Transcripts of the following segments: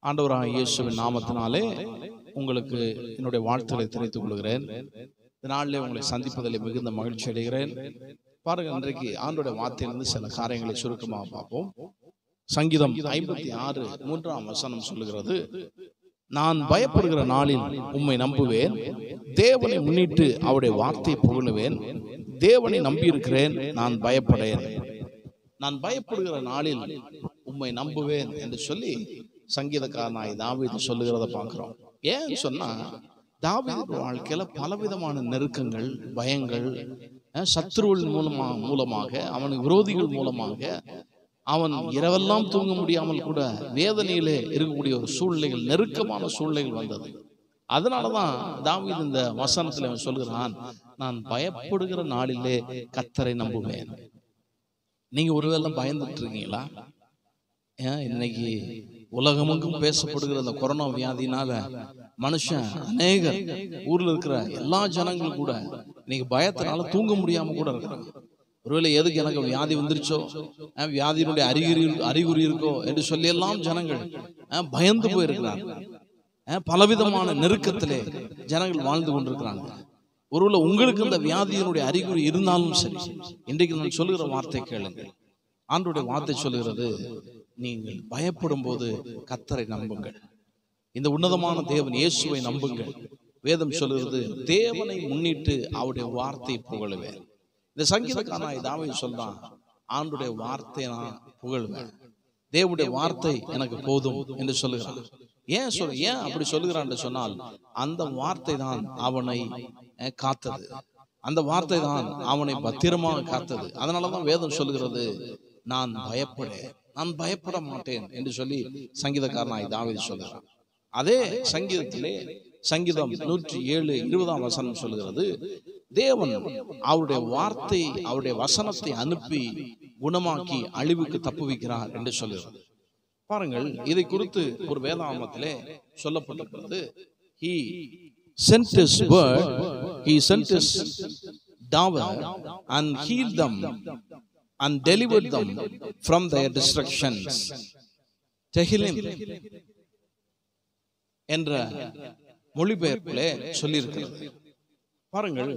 ஆண்டவராக இயேசுவின் நாமத்தினாலே உங்களுக்கு என்னுடைய வாழ்த்துக்களை தெரிவித்துக் கொள்கிறேன் இந்த நாளிலே உங்களை சந்திப்பதில் மிகுந்த மகிழ்ச்சி அடைகிறேன் பாருங்க இன்றைக்கு ஆண்டோடைய வார்த்தையிலிருந்து சில காரியங்களை சுருக்கமாக பார்ப்போம் சங்கீதம் ஐம்பத்தி ஆறு மூன்றாம் வசனம் சொல்லுகிறது நான் பயப்படுகிற நாளில் உம்மை நம்புவேன் தேவனை முன்னிட்டு அவருடைய வார்த்தையை புகழுவேன் தேவனை நம்பியிருக்கிறேன் நான் பயப்படேன் நான் பயப்படுகிற நாளில் உம்மை நம்புவேன் என்று சொல்லி சங்கீதக்காரனாய் தாவீது சொல்லுகிறத பார்க்கிறோம் ஏன் சொன்னா தாவீது வாழ்க்கையில பலவிதமான நெருக்கங்கள் பயங்கள் அஹ், சத்துருவின் மூலமா மூலமாக அவனுக்கு விரோதிகள் மூலமாக அவன் இரவெல்லாம் தூங்க முடியாமல் கூட வேதனையிலே இருக்கக்கூடிய ஒரு சூழ்நிலைகள் நெருக்கமான சூழ்நிலைகள் வந்தது அதனாலதான் தாவீது இந்த வசனத்துல அவன் சொல்கிறான் நான் பயப்படுகிற நாளிலே கத்தரை நம்புவேன் நீங்க ஒருவேளை பயந்துட்டு இருக்கீங்களா ஏன் இன்னைக்கு உலகமெங்கும் பேசப்படுகிற அந்த கொரோனா வியாதினால மனுஷன் அநேகர் ஊர்ல இருக்கிற எல்லா ஜனங்களும் கூட இன்னைக்கு பயத்தினால தூங்க முடியாம கூட இருக்கிறாங்க ஒருவேளை எதுக்கு எனக்கு வியாதி வந்துருச்சோ அஹ் வியாதியினுடைய அறிகுறி அறிகுறி இருக்கோ என்று சொல்லி எல்லாம் ஜனங்கள் அஹ் பயந்து போயிருக்கிறாங்க அஹ் பலவிதமான நெருக்கத்திலே ஜனங்கள் வாழ்ந்து கொண்டிருக்கிறாங்க ஒருவேளை உங்களுக்கு இந்த வியாதியினுடைய அறிகுறி இருந்தாலும் சரி இன்றைக்கு நான் சொல்லுகிற வார்த்தை கேளுங்கள் ஆண்டுடைய வார்த்தை சொல்லுகிறது நீங்கள் பயப்படும் போது கத்தரை நம்புங்கள் இந்த உன்னதமான தேவன் இயேசுவை நம்புங்கள் வேதம் சொல்லுகிறது தேவனை முன்னிட்டு அவருடைய வார்த்தை புகழுவேன் இந்த சங்கீதக்காரனாய் தாவீது சொல்றான் ஆண்டுடைய வார்த்தை நான் புகழுவேன் தேவனுடைய வார்த்தை எனக்கு போதும் என்று சொல்லுகிறான் ஏன் சொல் ஏன் அப்படி சொல்லுகிறான் என்று சொன்னால் அந்த வார்த்தை தான் அவனை அஹ், காத்தது அந்த வார்த்தை தான் அவனை பத்திரமாக காத்தது அதனாலதான் வேதம் சொல்லுகிறது நான் பயப்படேன் நான் பயப்பட மாட்டேன் என்று சொல்லி சங்கீதக்காரனாய் தாவீது சொல்லுகிறான் அதே சங்கீதத்திலே சங்கீதம் நூற்றி ஏழு இருபதாம் வசனம் சொல்லுகிறது தேவன் அவருடைய வார்த்தை அவருடைய வசனத்தை அனுப்பி குணமாக்கி அழிவுக்கு தப்புவிக்கிறார் என்று சொல்லுகிறது பாருங்கள் இதை குறித்து ஒரு வேதாகமத்திலே சொல்லப்பட்டிருக்கிறது he sent his word he sent his dower and healed them and delivered them from their destructions தெஹிலிம் என்ற மொழிபெயர்ப்பிலே சொல்லியிருக்கிறது பாருங்கள்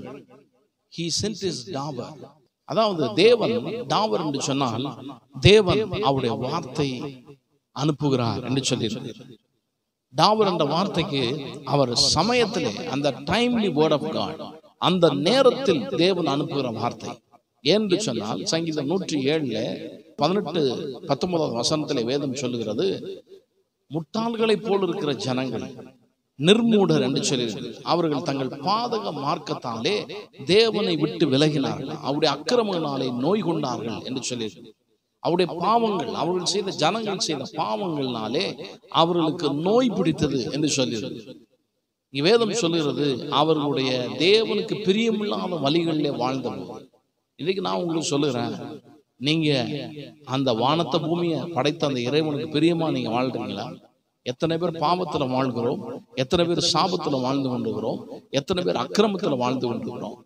he sent his dower அதாவது தேவன் டாவர் என்று சொன்னால் தேவன் அவருடைய வார்த்தை அனுப்புகிறார் என்று சொல்லியிருக்கிறார் டாவர் என்ற வார்த்தைக்கு அவர் சமயத்திலே அந்த டைம்லி வேர்ட் ஆஃப் காட் அந்த நேரத்தில் தேவன் அனுப்புகிற வார்த்தை என்று சொன்னால் சங்கீதம் நூற்றி ஏழுல பதினெட்டு பத்தொன்பதாவது வசனத்திலே வேதம் சொல்லுகிறது முட்டாள்களைப் போல் இருக்கிற ஜனங்கள் நிர்மூடர் என்று சொல்லியிருக்கு அவர்கள் தங்கள் பாதக மார்க்கத்தாலே தேவனை விட்டு விலகினார்கள் அவருடைய அக்கிரமங்களாலே நோய் கொண்டார்கள் என்று சொல்லியிருக்கு அவருடைய பாவங்கள் அவர்கள் செய்த ஜனங்கள் செய்த பாவங்கள்னாலே அவர்களுக்கு நோய் பிடித்தது என்று சொல்லியிருக்கு இங்க வேதம் சொல்லுகிறது அவர்களுடைய தேவனுக்கு பிரியமில்லாத வழிகளிலே வாழ்ந்தவர்கள் இன்னைக்கு நான் உங்களுக்கு சொல்லுகிறேன் நீங்க அந்த வானத்தை பூமியை படைத்த அந்த இறைவனுக்கு பிரியமா நீங்க வாழ்றீங்களா எத்தனை பேர் பாவத்துல வாழ்கிறோம் எத்தனை பேர் சாபத்துல வாழ்ந்து கொண்டிருக்கிறோம் எத்தனை பேர் அக்கிரமத்துல வாழ்ந்து கொண்டிருக்கிறோம்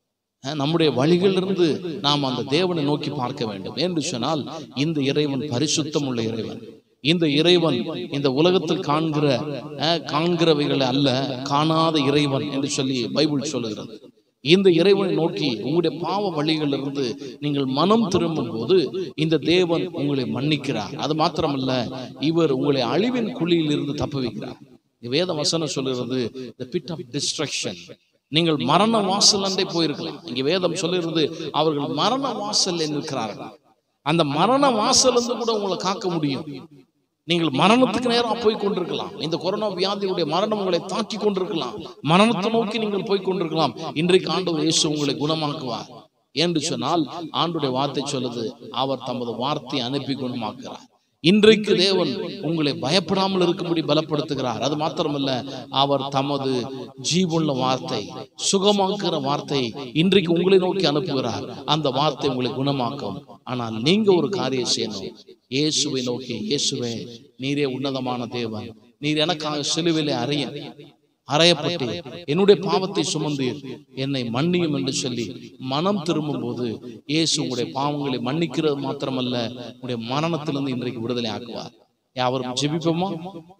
அஹ் நம்முடைய வழிகளிலிருந்து நாம் அந்த தேவனை நோக்கி பார்க்க வேண்டும் என்று சொன்னால் இந்த இறைவன் பரிசுத்தம் உள்ள இறைவன் இந்த இறைவன் இந்த உலகத்தில் காண்கிற அஹ், காண்கிறவைகள் அல்ல காணாத இறைவன் என்று சொல்லி பைபிள் சொல்லுகிறது இந்த இறைவனை நோக்கி உங்களுடைய பாவ வழிகளிலிருந்து நீங்கள் மனம் திரும்பும் போது இந்த தேவன் உங்களை மன்னிக்கிறார் அது மாத்திரமல்ல இவர் உங்களை அழிவின் குழியில் இருந்து தப்புவிக்கிறார் இங்க வேத வசனம் சொல்லுகிறது the pit of destruction நீங்கள் மரண வாசல் அண்டை போயிருக்கலாம் இங்க வேதம் சொல்லுகிறது அவர்கள் மரண வாசல் இருக்கிறார்கள் அந்த மரண வாசல் இருந்து கூட உங்களை காக்க முடியும் நீங்கள் மரணத்துக்கு நேரா போய் கொண்டிருக்கலாம் இந்த கொரோனா வியாதியுடைய மரணம் உங்களை தாக்கி கொண்டிருக்கலாம் மரணத்தை நோக்கி நீங்கள் போய் கொண்டிருக்கலாம் இன்றைக்கு ஆண்டவர் இயேசு உங்களை குணமாக்குவார் என்று சொன்னால் ஆண்டுடைய வார்த்தை சொல்லுது அவர் தமது வார்த்தை அனுப்பி குணமாக்குறார் இன்றைக்கு தேவன் உங்களை பயப்படாமல் இருக்கும்படி பலப்படுத்துகிறார் அது மாத்திரமல்ல அவர் தமது ஜீவுள்ள வார்த்தை சுகமாக்குற வார்த்தை இன்றைக்கு உங்களை நோக்கி அனுப்புகிறார் அந்த வார்த்தை உங்களை குணமாக்கும் ஆனால் நீங்க ஒரு காரியம் செய்யணும் இயேசுவை நோக்கி இயேசுவே நீரே உன்னதமான தேவன் நீர் எனக்காக சிலுவிலே அறைய அறையப்பட்டு என்னுடைய பாவத்தை சுமந்தீர் என்னை மன்னியும் என்று சொல்லி மனம் திரும்பும் போது இயேசு உங்களுடைய பாவங்களை மன்னிக்கிறது மாத்திரமல்ல உங்களுடைய மரணத்திலிருந்து இன்றைக்கு விடுதலை ஆக்குவார் யாவரும் ஜெபிப்போமா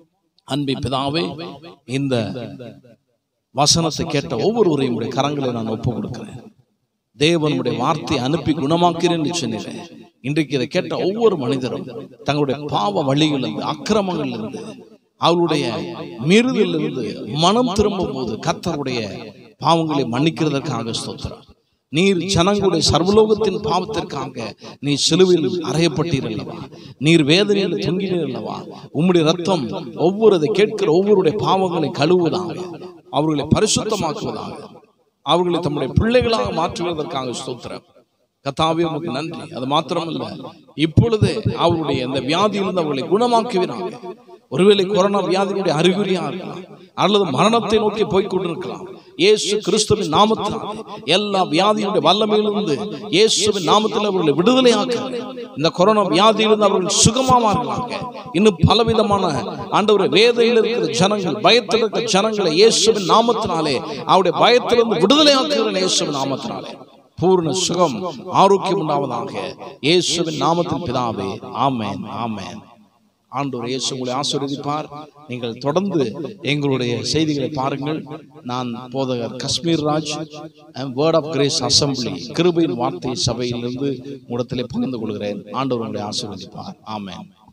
அன்பி பிதாவே இந்த வசனத்தை கேட்ட ஒவ்வொருவரையும் உடைய கரங்களை நான் ஒப்பு கொடுக்கிறேன் தேவனுடைய வார்த்தையை அனுப்பி குணமாக்கிறேன் என்று சொன்னேன் இன்றைக்கு இதை கேட்ட ஒவ்வொரு மனிதரும் தங்களுடைய பாவ வழிகளிலிருந்து அக்கிரமங்களிலிருந்து அவளுடைய மீறுதலிருந்து மனம் திரும்பும் போது கத்தருடைய பாவங்களை மன்னிக்கிறதற்காக ஸ்தோத்திரம் நீர் ஜனங்களுடைய சர்வலோகத்தின் பாவத்திற்காக நீ சிலுவையில் அறையப்பட்டீர் அல்லவா நீர் வேதனையில் தொங்கினீர் அல்லவா உம்முடைய ரத்தம் ஒவ்வொரு இதை கேட்கிற ஒவ்வொருடைய பாவங்களை கழுவுவதாக அவர்களை பரிசுத்தமாக்குவதாக அவர்களை தம்முடைய பிள்ளைகளாக மாற்றுவதற்காக ஸ்தோத்திரம் கத்தாவே உமக்கு நன்றி அது மாத்திரமல்ல இப்பொழுதே அவருடைய அந்த வியாதியிலிருந்து அவர்களை குணமாக்குகிறாங்க ஒருவேளை கொரோனா வியாதியினுடைய அறிகுறியா இருக்கலாம் அல்லது மரணத்தை நோக்கி போய் கொண்டிருக்கலாம் இயேசு கிறிஸ்துவின் நாமத்தினாலே எல்லா வியாதியினுடைய வல்லமையிலிருந்து இயேசுவின் நாமத்தில் அவர்களை விடுதலையாக்க இந்த கொரோனா வியாதியிலிருந்து அவர்கள் சுகமா மாறுகிறாங்க இன்னும் பலவிதமான ஆண்டவரை வேதையில் இருக்கிற ஜனங்கள் பயத்தில் இருக்கிற ஜனங்களை இயேசுவின் நாமத்தினாலே அவருடைய பயத்திலிருந்து விடுதலையாக்குகிற இயேசுவின் நாமத்தினாலே பூர்ண சுகம் ஆரோக்கியம் உண்டாவதாக இயேசுவின் நாமத்தின் பிதாவே ஆமென் ஆமென் ஆண்டவர் இயேசு உங்களை ஆசீர்வதிப்பார் நீங்கள் தொடர்ந்து எங்களுடைய செய்திகளை பாருங்கள் நான் போதகர் Kashmir Raj word of grace assembly கிருபையின் வார்த்தை சபையிலிருந்து உடத்திலே பகிர்ந்து கொள்கிறேன் ஆண்டவர் உங்களை ஆசீர்வதிப்பார் ஆமென்